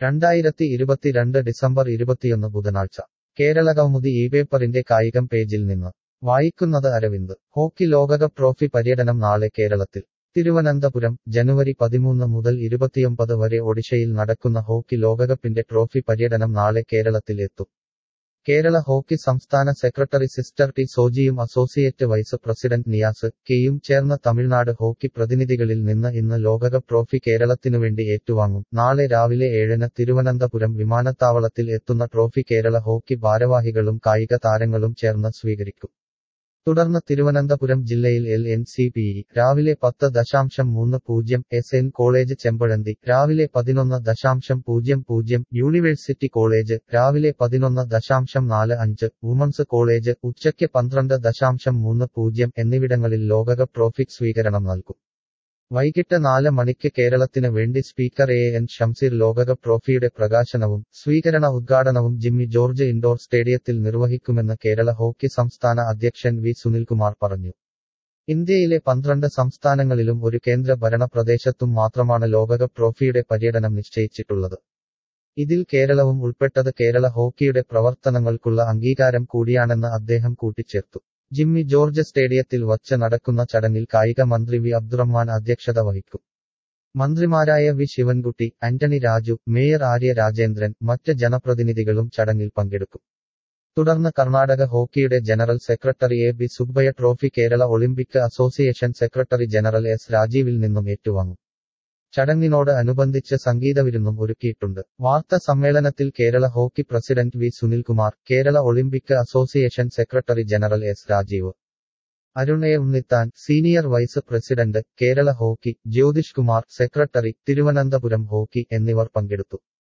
രണ്ടായിരത്തി ഇരുപത്തിരണ്ട് ഡിസംബർ ഇരുപത്തിയൊന്ന് ബുധനാഴ്ച കേരളകൗമുദി ഈ പേപ്പറിന്റെ കായികം പേജിൽ നിന്ന് വായിക്കുന്നത് അരവിന്ദ് ഹോക്കി ലോകകപ്പ് ട്രോഫി പര്യടനം നാളെ കേരളത്തിൽ തിരുവനന്തപുരം ജനുവരി പതിമൂന്ന് മുതൽ ഇരുപത്തിയൊമ്പത് വരെ ഒഡീഷയിൽ നടക്കുന്ന ഹോക്കി ലോകകപ്പിന്റെ ട്രോഫി പര്യടനം നാളെ കേരളത്തിൽ എത്തും കേരള ഹോക്കി സംസ്ഥാന സെക്രട്ടറി സിസ്റ്റർ ടി സോജിയും അസോസിയേറ്റ് വൈസ് പ്രസിഡന്റ് നിയാസ് കെയും ചേർന്ന തമിഴ്നാട് ഹോക്കി പ്രതിനിധികളിൽ നിന്ന് ഇന്ന് ലോകകപ്പ് ട്രോഫി കേരളത്തിനുവേണ്ടി ഏറ്റുവാങ്ങും നാളെ രാവിലെ ഏഴിന് തിരുവനന്തപുരം വിമാനത്താവളത്തിൽ എത്തുന്ന ട്രോഫി കേരള ഹോക്കി ഭാരവാഹികളും കായിക താരങ്ങളും ചേർന്ന് സ്വീകരിക്കും തുടർന്ന് തിരുവനന്തപുരം ജില്ലയിൽ L N C P E രാവിലെ പത്ത് ദശാംശം മൂന്ന് പൂജ്യം എസ് എൻ കോളേജ് ചെമ്പഴന്തി രാവിലെ പതിനൊന്ന് ദശാംശം പൂജ്യം പൂജ്യം യൂണിവേഴ്സിറ്റി കോളേജ് രാവിലെ പതിനൊന്ന് ദശാംശം നാല് അഞ്ച് വുമൺസ് കോളേജ് ഉച്ചയ്ക്ക് പന്ത്രണ്ട് ദശാംശം മൂന്ന് പൂജ്യം എന്നിവിടങ്ങളിൽ ലോകകപ്പ് ട്രോഫി സ്വീകരണം നൽകും വൈകിട്ട് നാല് മണിക്ക് കേരളത്തിന് വേണ്ടി സ്പീക്കർ എ എൻ ഷംസീർ ലോകകപ്പ് ട്രോഫിയുടെ പ്രകാശനവും സ്വീകരണ ഉദ്ഘാടനവും ജിമ്മി ജോർജ് ഇൻഡോർ സ്റ്റേഡിയത്തിൽ നിർവഹിക്കുമെന്ന് കേരള ഹോക്കി സംസ്ഥാന അധ്യക്ഷൻ വി സുനിൽകുമാർ പറഞ്ഞു ഇന്ത്യയിലെ പന്ത്രണ്ട് സംസ്ഥാനങ്ങളിലും ഒരു കേന്ദ്ര ഭരണ പ്രദേശത്തും മാത്രമാണ് ലോകകപ്പ് ട്രോഫിയുടെ പര്യടനം നിശ്ചയിച്ചിട്ടുള്ളത് ഇതിൽ കേരളവും ഉൾപ്പെട്ടത് കേരള ഹോക്കിയുടെ പ്രവർത്തനങ്ങൾക്കുള്ള അംഗീകാരം കൂടിയാണെന്ന് അദ്ദേഹം കൂട്ടിച്ചേർത്തു ജിമ്മി ജോർജ് സ്റ്റേഡിയത്തിൽ വച്ച് നടക്കുന്ന ചടങ്ങിൽ കായിക മന്ത്രി വി അബ്ദുറഹ്മാൻ അധ്യക്ഷത വഹിക്കും മന്ത്രിമാരായ വി ശിവൻകുട്ടി ആന്റണി രാജു മേയർ ആര്യ രാജേന്ദ്രൻ മറ്റ് ജനപ്രതിനിധികളും ചടങ്ങിൽ പങ്കെടുക്കും തുടർന്ന് കർണാടക ഹോക്കിയുടെ general secretary A B Subbaiah trophy Kerala Olympic association secretary general S രാജീവിൽ നിന്നും ഏറ്റുവാങ്ങും ചടങ്ങിനോട് അനുബന്ധിച്ച് സംഗീതവിരുന്നും ഒരുക്കിയിട്ടുണ്ട് വാർത്താ സമ്മേളനത്തിൽ Kerala hockey president V Sunilkumar Kerala Olympic association secretary general S Rajeev Arun A Unnithan senior vice president Kerala hockey Jyothish Kumar secretary Thiruvananthapuram hockey എന്നിവർ പങ്കെടുത്തു